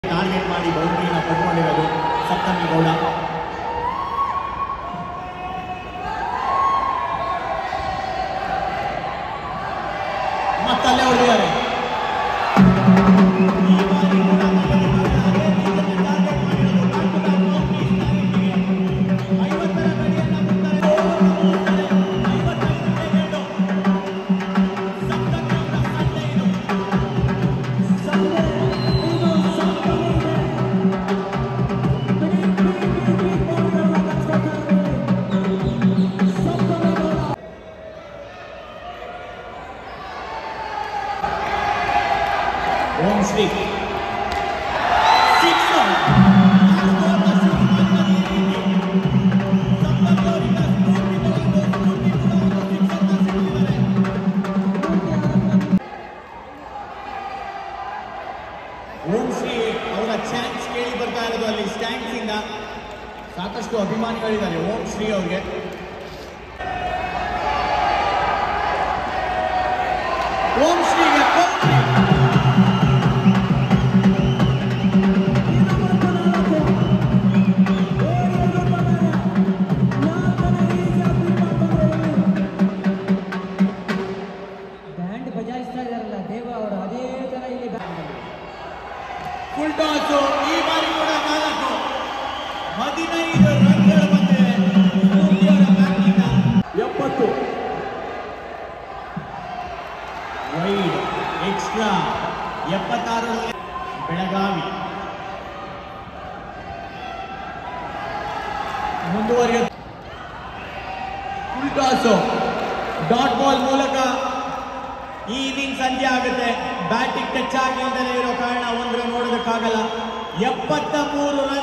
Target ಮಾಡಿ ಬೌಂಡ್ರಿನ ಪಡ್ಕೊಂಡಿರೋದು ಸಪ್ತಮಿ ಗೌಡ ಮತ್ತಲ್ಲೇ ಹೊಡೆದಿದ್ದಾರೆ ಈ ಬಾರಿ ಕೂಡ ಅದೇ ರೀತಿಯಲ್ಲಿ target ಮಾಡಿರೋದು ಕಾಣ್ತದೆ. ಐವತ್ತರ ಗಡಿಯನ್ನ ಮುಟ್ತಾರೆ. ಐವತ್ತೈದು ಸೆಕೆಂಡು. ಸಪ್ತಮಿ ಅವರ ಸನ್ನೆ ಇದು. ಓಂ ಶ್ರೀ Six run. ಆ ಸ್ಕೋರ್ನ ಶುರು ಮಾಡಿದ ಈ ರೀತಿ. ಸಪ್ತಮಿ ಅವರಿಂದ ಸ್ಫೂರ್ತಿ ತಗೊಂಡು ಸ್ಫೂರ್ತಿ ಕೂಡ ಒಂದು six ಅನ್ನ ಸಿಕ್ಕಿದ್ದಾರೆ. ಓಂ ಶ್ರೀ ಅವರ ಚಾನ್ಸ್ ಕೇಳಿ ಬರ್ತಾ ಇರೋದು ಅಲ್ಲಿ ಸ್ಟ್ಯಾಂಡ್ಸ್ ಇಂದ ಸಾಕಷ್ಟು ಅಭಿಮಾನಿಗಳಿದ್ದಾರೆ ಓಂ ಶ್ರೀ ಅವ್ರಿಗೆ ಓಂ ಶ್ರೀಗೆ ಬೌಂಡ್ರಿ. ಬ್ಯಾಂಡ್ ಬಜಾಯಿಸ್ತಾ ಇದಾರಲ್ಲ ದೇವ ಅವರು ಅದೇ ತರ ಇಲ್ಲಿ ಬ್ಯಾಂಡ್ ಫುಲ್ ಟಾಸ್ ಈ ಬಾರಿ ಕೂಡ ನಾಲ್ಕು ಹದಿನೈದು ರನ್ಗಳು ಬಂದಿವೆ ಸ್ಫೂರ್ತಿಯವರ ಬ್ಯಾಟ್ನಿಂದ ಎಪ್ಪತ್ತು ವೈಡ್ ಎಕ್ಸ್ಟ್ರಾ ಎಪ್ಪತ್ತಾರು ಬೆಳಗಾವಿ ಮುಂದುವರಿಯ ಫುಲ್ ಟಾಸು ಡಾಟ್ ಬಾಲ್ ಮೂಲಕ ಈ ಇನ್ನಿಂಗ್ಸ್ ಅಂತ್ಯ ಆಗುತ್ತೆ ಬ್ಯಾಟಿಂಗ್ ಟಚ್ ಆಗಿಲ್ದಲೇ ಇರೋ ಕಾರಣ ಒಂದು ರನ್ ನೋಡೋದಕ್ಕಾಗಲ್ಲ ಎಪ್ಪತ್ತ ಮೂರು ರನ್